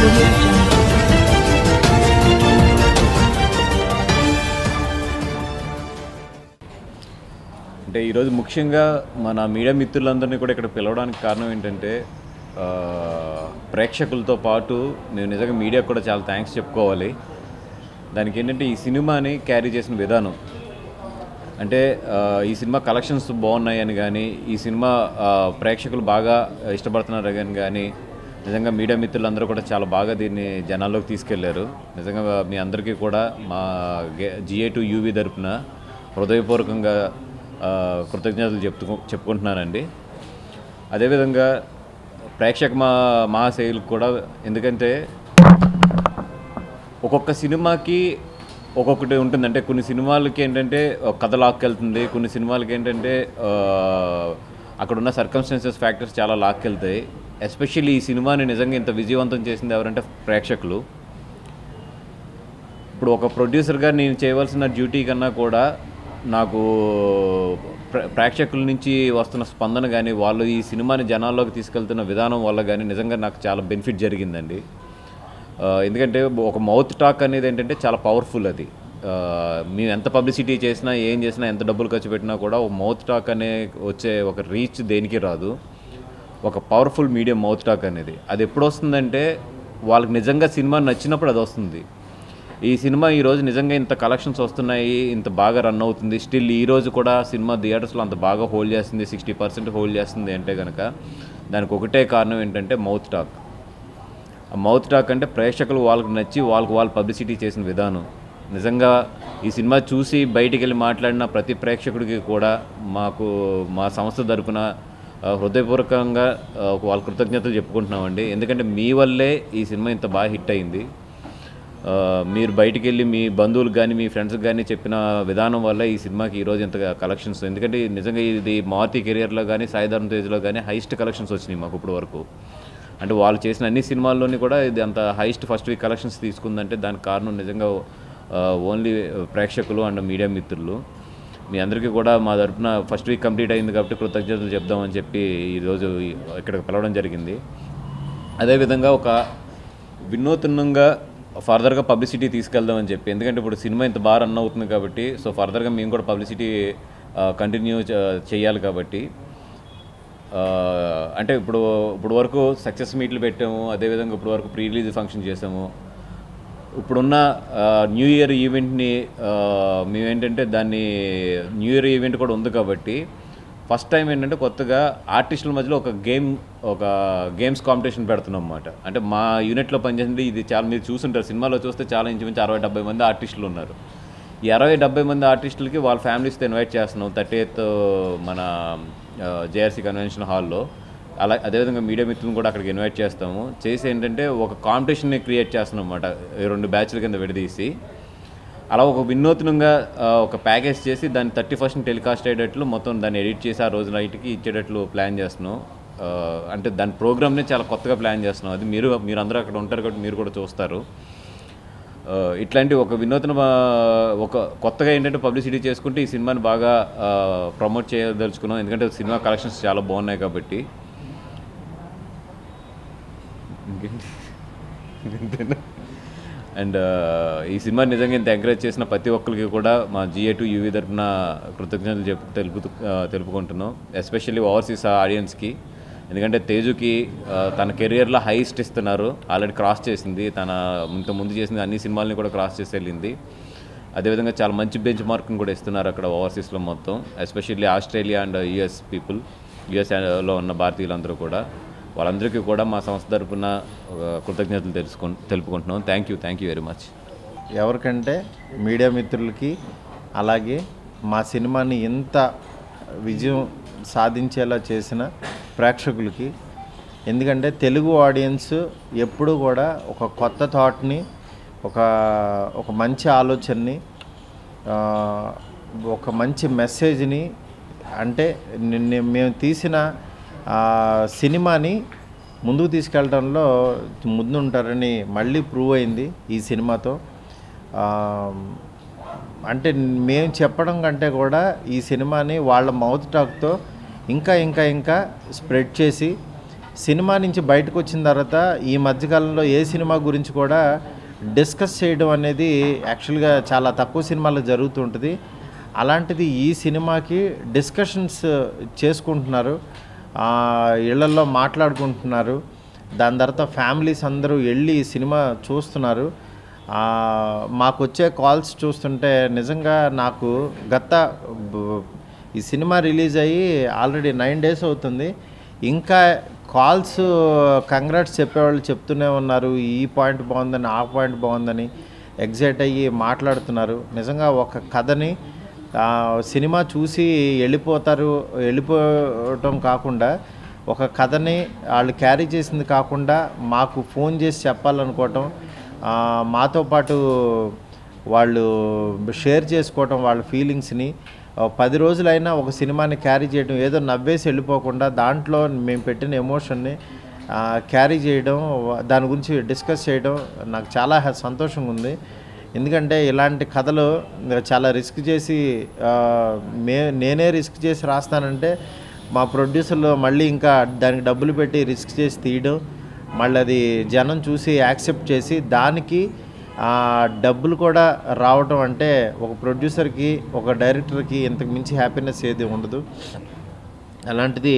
audio jungle. అంటే ఈరోజు ముఖ్యంగా మన మీడియా మిత్రులందరినీ కూడా ఇక్కడ పిలవడానికి కారణం ఏంటంటే ఆ, ప్రేక్షకులతో పాటు మేము నిజంగా మీడియాకు కూడా చాలా థ్యాంక్స్ చెప్పుకోవాలి దానికి ఏంటంటే ఈ సినిమాని క్యారీ చేసిన విధానం అంటే ఆ, ఈ సినిమా కలెక్షన్స్ బాగున్నాయని కానీ ఈ సినిమా ఆ, ప్రేక్షకులు బాగా ఇష్టపడుతున్నారు కానీ కానీ నిజంగా మీడియా మిత్రులందరూ కూడా చాలా బాగా దీన్ని జనాల్లోకి తీసుకెళ్లారు నిజంగా మీ అందరికీ కూడా మా జిఏ టు యూవీ తరపున హృదయపూర్వకంగా ఆ, కృతజ్ఞతలు చెప్తు చెప్పుకుంటున్నానండి అదేవిధంగా ప్రేక్షక మా మహాశైలకు కూడా ఎందుకంటే ఒక్కొక్క సినిమాకి ఒక్కొక్కటి ఉంటుంది అంటే కొన్ని సినిమాలకి ఏంటంటే ఒక కథ లాక్కెళ్తుంది కొన్ని సినిమాలకి ఏంటంటే ఆ, అక్కడ ఉన్న సర్కమ్స్టాన్సెస్ ఫ్యాక్టర్స్ చాలా లాక్కెళ్తాయి ఎస్పెషల్లీ ఈ సినిమాని నిజంగా ఇంత విజయవంతం చేసింది ఎవరంటే ప్రేక్షకులు ఇప్పుడు ఒక ప్రొడ్యూసర్గా నేను చేయవలసిన డ్యూటీ కన్నా కూడా నాకు ప్ర- ప్రేక్షకుల నుంచి వస్తున్న స్పందన కానీ వాళ్ళు ఈ సినిమాని జనాల్లోకి తీసుకెళ్తున్న విధానం వల్ల కానీ నిజంగా నాకు చాలా బెనిఫిట్ జరిగిందండి ఆ, ఎందుకంటే ఒక మౌత్ టాక్ అనేది ఏంటంటే చాలా పవర్ఫుల్ అది ఆ, మేము ఎంత పబ్లిసిటీ చేసినా ఏం చేసినా ఎంత డబ్బులు ఖర్చు పెట్టినా కూడా ఒక మౌత్ టాక్ అనే వచ్చే ఒక రీచ్ దేనికి రాదు ఒక పవర్ఫుల్ మీడియం మౌత్ టాక్ అనేది అది ఎప్పుడు వస్తుందంటే వాళ్ళకి నిజంగా సినిమా నచ్చినప్పుడు అది వస్తుంది ఈ సినిమా ఈరోజు నిజంగా ఇంత కలెక్షన్స్ వస్తున్నాయి ఇంత బాగా రన్ అవుతుంది స్టిల్ ఈ రోజు కూడా సినిమా థియేటర్స్లో అంత బాగా హోల్డ్ చేస్తుంది సిక్స్టీ పర్సెంట్ హోల్డ్ చేస్తుంది అంటే కనుక దానికి ఒకటే కారణం ఏంటంటే మౌత్ టాక్ ఆ మౌత్ టాక్ అంటే ప్రేక్షకులు వాళ్ళకి నచ్చి వాళ్ళకి వాళ్ళు పబ్లిసిటీ చేసిన విధానం నిజంగా ఈ సినిమా చూసి బయటికి వెళ్ళి మాట్లాడిన ప్రతి ప్రేక్షకుడికి కూడా మాకు మా సంస్థ తరపున ఆ, హృదయపూర్వకంగా ఆ, వాళ్ళ కృతజ్ఞతలు చెప్పుకుంటున్నామండి ఎందుకంటే మీ వల్లే ఈ సినిమా ఇంత బాగా హిట్ అయింది ఆ, మీరు బయటికి వెళ్ళి మీ బంధువులకు కానీ మీ ఫ్రెండ్స్కి కానీ చెప్పిన విధానం వల్ల ఈ సినిమాకి ఈరోజు ఇంత కలెక్షన్స్ ఎందుకంటే నిజంగా ఇది మారుతి కెరియర్లో కానీ సాయిధర్మ తేజ్లో కానీ హైయెస్ట్ కలెక్షన్స్ వచ్చినాయి మాకు ఇప్పటి వరకు అంటే వాళ్ళు చేసిన అన్ని సినిమాల్లోని కూడా ఇది అంత హైయెస్ట్ ఫస్ట్ వీక్ కలెక్షన్స్ తీసుకుందంటే దానికి కారణం నిజంగా ఓన్లీ ప్రేక్షకులు అండ్ మీడియా మిత్రులు మీ అందరికీ కూడా మా తరపున ఫస్ట్ వీక్ కంప్లీట్ అయింది కాబట్టి కృతజ్ఞతలు చెప్దామని చెప్పి ఈరోజు ఇక్కడికి పిలవడం జరిగింది అదేవిధంగా ఒక వినూత్నంగా ఫర్దర్గా పబ్లిసిటీ తీసుకెళ్దామని చెప్పి ఎందుకంటే ఇప్పుడు సినిమా ఇంత బాగా రన్ అవుతుంది కాబట్టి సో ఫర్దర్గా మేము కూడా పబ్లిసిటీ కంటిన్యూ చేయాలి కాబట్టి ఆ, అంటే ఇప్పుడు ఇప్పుడు వరకు సక్సెస్ మీట్లు పెట్టాము అదేవిధంగా ఇప్పుడు వరకు ప్రీ రిలీజ్ ఫంక్షన్ చేసాము ఇప్పుడున్న ఆ, న్యూ ఇయర్ ఈవెంట్ని ఆ, మేమేంటంటే దాన్ని న్యూ ఇయర్ ఈవెంట్ కూడా ఉంది కాబట్టి ఫస్ట్ టైం ఏంటంటే కొత్తగా ఆర్టిస్టుల మధ్యలో ఒక గేమ్ ఒక గేమ్స్ కాంపిటీషన్ పెడుతున్నాం అన్నమాట అంటే మా యూనిట్లో పనిచేసింది ఇది చాలా మీరు చూసుంటారు సినిమాలో చూస్తే చాలా ఇంచుమించు అరవై డెబ్బై మంది ఆర్టిస్టులు ఉన్నారు ఈ అరవై డెబ్బై మంది ఆర్టిస్టులకి వాళ్ళ ఫ్యామిలీస్తో ఇన్వైట్ చేస్తున్నాం థర్టీ ఎయిత్ మన జేఆర్సీ కన్వెన్షన్ హాల్లో అలా అదేవిధంగా మీడియా మిత్రులను కూడా అక్కడికి ఇన్వైట్ చేస్తాము చేసి ఏంటంటే ఒక కాంపిటీషన్ని క్రియేట్ చేస్తున్నాం అనమాట రెండు బ్యాచ్ల కింద విడదీసి అలా ఒక వినూత్నంగా ఆ, ఒక ప్యాకేజ్ చేసి దాన్ని థర్టీ ఫస్ట్ టెలికాస్ట్ అయ్యేటట్లు మొత్తం దాన్ని ఎడిట్ చేసి ఆ రోజు నైట్కి ఇచ్చేటట్లు ప్లాన్ చేస్తున్నాం ఆ, అంటే దాని ప్రోగ్రామ్ని చాలా కొత్తగా ప్లాన్ చేస్తున్నాం అది మీరు మీరు అందరూ అక్కడ ఉంటారు కాబట్టి మీరు కూడా చూస్తారు ఆ, ఇట్లాంటి ఒక వినూత్న ఆ, ఒక కొత్తగా ఏంటంటే పబ్లిసిటీ చేసుకుంటే ఈ సినిమాని బాగా ప్రమోట్ చేయదలుచుకున్నాం ఎందుకంటే సినిమా కలెక్షన్స్ చాలా బాగున్నాయి కాబట్టి అండ్ ఈ సినిమా నిజంగా ఇంత ఎంకరేజ్ చేసిన ప్రతి ఒక్కరికి కూడా మా జిఏ టు యూవీ తరఫున కృతజ్ఞతలు చెప్పు తెలుపు తెలుపుకుంటున్నాం ఎస్పెషల్లీ ఓవర్సీస్ ఆడియన్స్కి ఎందుకంటే తేజుకి ఆ, తన కెరియర్లో హైయెస్ట్ ఇస్తున్నారు ఆల్రెడీ క్రాస్ చేసింది తన ఇంత ముందు చేసిన అన్ని సినిమాలని కూడా క్రాస్ చేసి వెళ్ళింది అదేవిధంగా చాలా మంచి బెంచ్ మార్కింగ్ కూడా ఇస్తున్నారు అక్కడ ఓవర్సీస్లో మొత్తం especially Australia and US people యుఎస్లో ఉన్న భారతీయులందరూ కూడా వాళ్ళందరికీ కూడా మా సంస్థ తరపున ఆ, కృతజ్ఞతలు తెలుసుకు తెలుపుకుంటున్నాం thank you thank you very much ఎవరికంటే మీడియా మిత్రులకి అలాగే మా సినిమాని ఎంత విజయం సాధించేలా చేసిన ప్రేక్షకులకి ఎందుకంటే తెలుగు ఆడియన్స్ ఎప్పుడు కూడా ఒక కొత్త థాట్ని ఒక ఒక మంచి ఆలోచనని ఆ, ఒక మంచి మెసేజ్ని అంటే నిన్న మేము తీసిన ఆ, సినిమాని ముందుకు తీసుకెళ్ళడంలో ముందుంటారని మళ్ళీ ప్రూవ్ అయింది ఈ సినిమాతో ఆ, అంటే మేము చెప్పడం కంటే కూడా ఈ సినిమాని వాళ్ళ మౌత్ టాక్తో ఇంకా ఇంకా ఇంకా స్ప్రెడ్ చేసి సినిమా నుంచి బయటకు వచ్చిన తర్వాత ఈ మధ్యకాలంలో ఏ సినిమా గురించి కూడా డిస్కస్ చేయడం అనేది యాక్చువల్గా చాలా తక్కువ సినిమాల్లో జరుగుతుంటుంది అలాంటిది ఈ సినిమాకి డిస్కషన్స్ చేసుకుంటున్నారు ఆ, ఇళ్లల్లో మాట్లాడుకుంటున్నారు దాని తర్వాత ఫ్యామిలీస్ అందరూ వెళ్ళి ఈ సినిమా చూస్తున్నారు ఆ, మాకు వచ్చే కాల్స్ చూస్తుంటే నిజంగా నాకు గత బ- ఈ సినిమా రిలీజ్ అయ్యి ఆల్రెడీ నైన్ డేస్ అవుతుంది ఇంకా కాల్స్ కంగ్రాట్స్ చెప్పేవాళ్ళు చెప్తూనే ఉన్నారు ఈ పాయింట్ బాగుందని ఆ పాయింట్ బాగుందని ఎగ్జైట్ అయ్యి మాట్లాడుతున్నారు నిజంగా ఒక కథని ఆ, సినిమా చూసి వెళ్ళిపోతారు వెళ్ళిపోవటం కాకుండా ఒక కథని వాళ్ళు క్యారీ చేసింది కాకుండా మాకు ఫోన్ చేసి చెప్పాలనుకోవటం ఆ, మాతో పాటు వాళ్ళు షేర్ చేసుకోవటం వాళ్ళ ఫీలింగ్స్ని ఆ, పది రోజులైనా ఒక సినిమాని క్యారీ చేయడం ఏదో నవ్వేసి వెళ్ళిపోకుండా దాంట్లో మేము పెట్టిన ఎమోషన్ని క్యారీ చేయడం వ- దాని గురించి డిస్కస్ చేయడం నాకు చాలా హ్యా- సంతోషంగా ఉంది ఎందుకంటే ఇలాంటి కథలు చాలా రిస్క్ చేసి ఆ, మే నేనే రిస్క్ చేసి రాస్తానంటే మా ప్రొడ్యూసర్లు మళ్ళీ ఇంకా దానికి డబ్బులు పెట్టి రిస్క్ చేసి తీయడం మళ్ళీ అది జనం చూసి యాక్సెప్ట్ చేసి దానికి ఆ, డబ్బులు కూడా రావటం అంటే ఒక ప్రొడ్యూసర్కి ఒక డైరెక్టర్కి ఇంతకు మించి హ్యాపీనెస్ ఏది ఉండదు అలాంటిది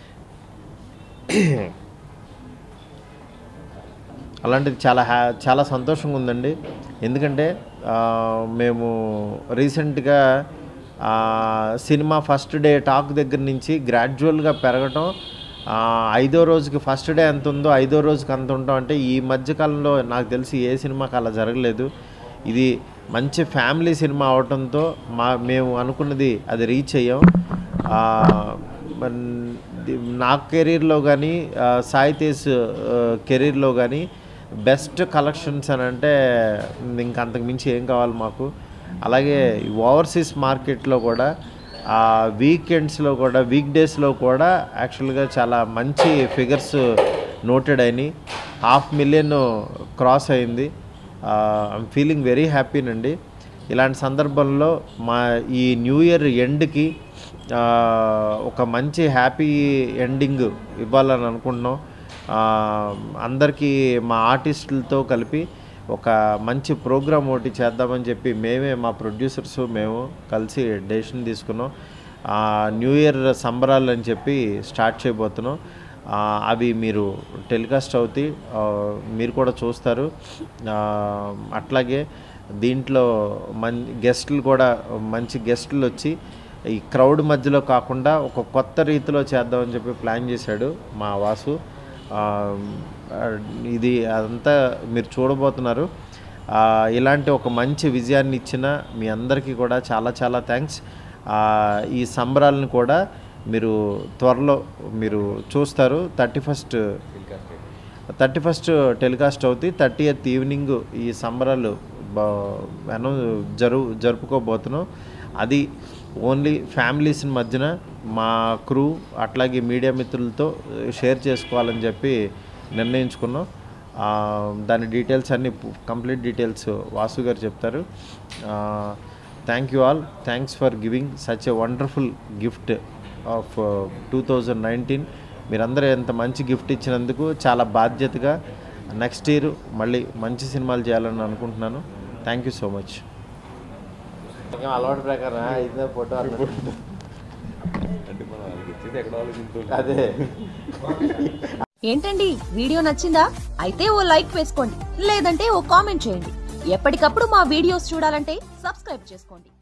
అలాంటిది చాలా హ్యా చాలా సంతోషంగా ఉందండి ఎందుకంటే ఆ, మేము రీసెంట్గా ఆ, సినిమా ఫస్ట్ డే టాక్ దగ్గర నుంచి గ్రాడ్యువల్గా పెరగటం ఆ, ఐదో రోజుకి ఫస్ట్ డే ఎంత ఉందో ఐదో రోజుకి అంత ఉంటాం అంటే ఈ మధ్యకాలంలో నాకు తెలిసి ఏ సినిమాకి అలా జరగలేదు ఇది మంచి ఫ్యామిలీ సినిమా అవటంతో మా మేము అనుకున్నది అది రీచ్ అయ్యాం ఆ, మన్- ది- నా కెరీర్లో కానీ సాయి తేజ్ కెరీర్లో కానీ బెస్ట్ కలెక్షన్స్ అని అంటే ఇంక అంతకు మించి ఏం కావాలి మాకు అలాగే ఓవర్సీస్ మార్కెట్లో కూడా ఆ వీకెండ్స్లో కూడా వీక్ డేస్లో కూడా యాక్చువల్గా చాలా మంచి ఫిగర్స్ నోటెడ్ అయినాయి హాఫ్ మిలియన్ క్రాస్ అయింది ఐఎమ్ ఫీలింగ్ వెరీ హ్యాపీనండి ఇలాంటి సందర్భంలో మా ఈ న్యూ ఇయర్ ఎండ్కి ఒక మంచి హ్యాపీ ఎండింగ్ ఇవ్వాలని అనుకుంటున్నాం ఆ, అందరికీ మా ఆర్టిస్టులతో కలిపి ఒక మంచి ప్రోగ్రామ్ ఒకటి చేద్దామని చెప్పి మేమే మా ప్రొడ్యూసర్స్ మేము కలిసి డెసిషన్ తీసుకున్నాం ఆ, న్యూ ఇయర్ సంబరాలు అని చెప్పి స్టార్ట్ చేయబోతున్నాం ఆ, అవి మీరు టెలికాస్ట్ అవుతాయి ఆ, మీరు కూడా చూస్తారు ఆ, అట్లాగే దీంట్లో మన్ గెస్టులు కూడా మంచి గెస్టులు వచ్చి ఈ క్రౌడ్ మధ్యలో కాకుండా ఒక కొత్త రీతిలో చేద్దామని చెప్పి ప్లాన్ చేశాడు మా వాసు ఆ, ఇది అదంతా మీరు చూడబోతున్నారు ఆ, ఇలాంటి ఒక మంచి విజయాన్ని ఇచ్చిన మీ అందరికీ కూడా చాలా చాలా థ్యాంక్స్ ఈ సంబరాలను కూడా మీరు త్వరలో మీరు చూస్తారు thirty first thirty first telecast అవుతాయి థర్టీ ఎయిత్ ఈవినింగ్ ఈ సంబరాలు అనౌ జరు జరుపుకోబోతున్నాం అది ఓన్లీ ఫ్యామిలీస్ మధ్యన మా క్రూ అట్లాగే మీడియా మిత్రులతో షేర్ చేసుకోవాలని చెప్పి నిర్ణయించుకున్నాం ఆ, దాని డీటెయిల్స్ అన్ని కంప్లీట్ డీటెయిల్స్ వాసు గారు చెప్తారు thank you all thanks for giving such a wonderful gift of two thousand nineteen మీరందరూ ఎంత మంచి గిఫ్ట్ ఇచ్చినందుకు చాలా బాధ్యతగా నెక్స్ట్ ఇయర్ మళ్ళీ మంచి సినిమాలు చేయాలని అనుకుంటున్నాను థ్యాంక్ యూ సో మచ్ అలవాటు ప్రకారం ఇదే ఫోటో అంటే మనం వాళ్ళకి ఇచ్చేది ఎక్కడ ఆలోచించుకుంటాం అదే ఏంటండి వీడియో నచ్చిందా అయితే ఓ లైక్ వేసుకోండి లేదంటే ఓ కామెంట్ చేయండి ఎప్పటికప్పుడు మా వీడియోస్ చూడాలంటే సబ్స్క్రైబ్ చేసుకోండి